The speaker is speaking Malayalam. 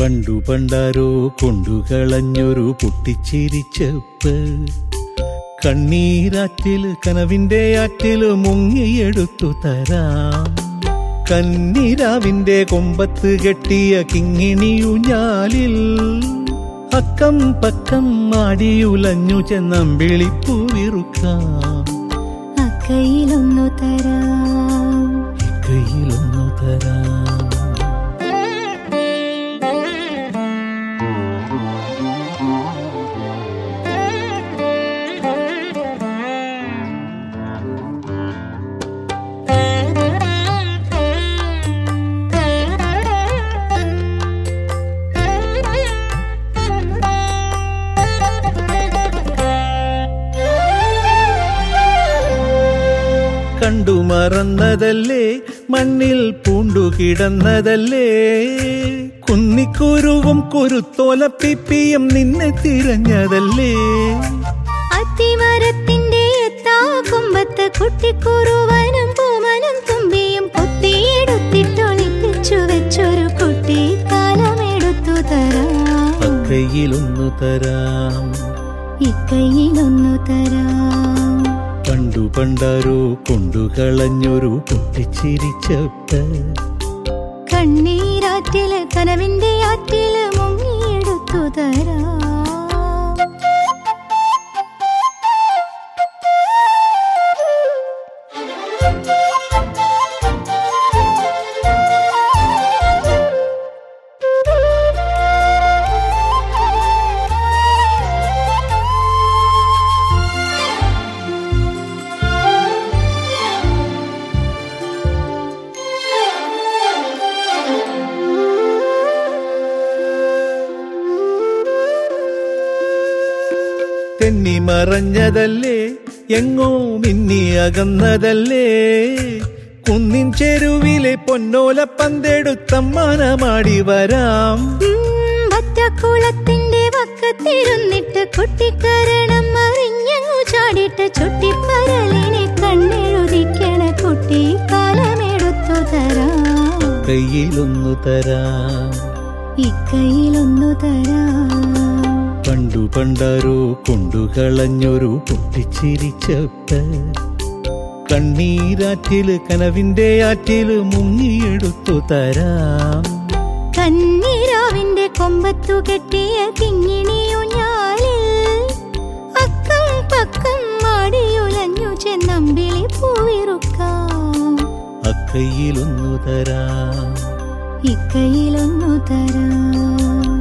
പണ്ടു പണ്ടാരോ കൊണ്ടുകളഞ്ഞൊരു പൊട്ടിച്ചിരിച്ചപ്പ് കണ്ണീരാറ്റില് കനവിന്റെ ആറ്റില് മുങ്ങിയെടുത്തു തരാം കന്നിരാവിന്റെ കൊമ്പത്ത് കെട്ടിയ കിങ്ങിണിയുഞ്ഞാലിൽ അക്കം പക്കം മാടിയുലഞ്ഞു ചെന്നമ്പിളിപ്പൂ വിറുക്കാം അക്കയിലൊന്നു തരാം കയ്യിലൊന്നു തരാം കണ്ടു മറന്നതല്ലേ മണ്ണിൽ പൂണ്ടുകിടന്നതല്ലേ കുന്നിക്കുരുവും കുരുത്തോലപ്പിപ്പിയും നിന്നെ തിരഞ്ഞതല്ലേ അത്തിമരത്തിന്റെ എത്താ കൊമ്പത്ത് കുട്ടിക്കുറുവനും പൂമനും തുമ്പിയും കൊത്തിയെടുത്തിട്ടൊളിപ്പിച്ചു വെച്ചൊരു കുട്ടി കാലമെടുത്തു തരാം കയ്യിലൊന്നു തരാം ഇക്കൈയിലൊന്നു തരാം പണ്ടു പണ്ടാരോ കൊണ്ടുകളഞ്ഞൊരു പൊട്ടിച്ചിരിച്ചപ്പ് കണ്ണീരാറ്റില് കനവിന്റെ ആറ്റില് മുങ്ങിയെടുത്തു തരാം തെന്നി മറഞ്ഞതല്ലേ എങ്ങോ മിന്നി അകന്നതല്ലേ കുന്നിൻ ചെരുവിലെ പൊന്നോല പന്തെടുത്തമ്മാനമാടി വരാം ഉം, വറ്റക്കുളത്തിന്റെ വക്കത്തിരുന്നിട്ട് കുട്ടിക്കരണം അറിഞ്ഞങ്ങു ചാടിട്ട് ചുട്ടിപ്പരലിനെ കണ്ണെഴുതിക്കണ കുട്ടി കാലമെടുത്തു തരാം കയ്യിലൊന്നു തരാം ഇക്കൈയിലൊന്നു തരാം പണ്ടു പണ്ടാരോ കൊണ്ടുകളഞ്ഞൊരു പൊട്ടിച്ചിരിച്ചപ്പ് കണ്ണീരാറ്റില് കനവിന്റെ ആറ്റില് മുങ്ങിയെടുത്തു തരാം കന്നിരാവിന്റെ കൊമ്പത്തു കെട്ടിയ കിങ്ങിണിയുഞ്ഞാലിൽ അക്കം പക്കം മാടിയുലഞ്ഞു ചെന്നമ്പിളി പൂവിറുക്കാം അക്കയ്യിലൊന്നു തരാം ഇക്കൈയിലൊന്നു തരാം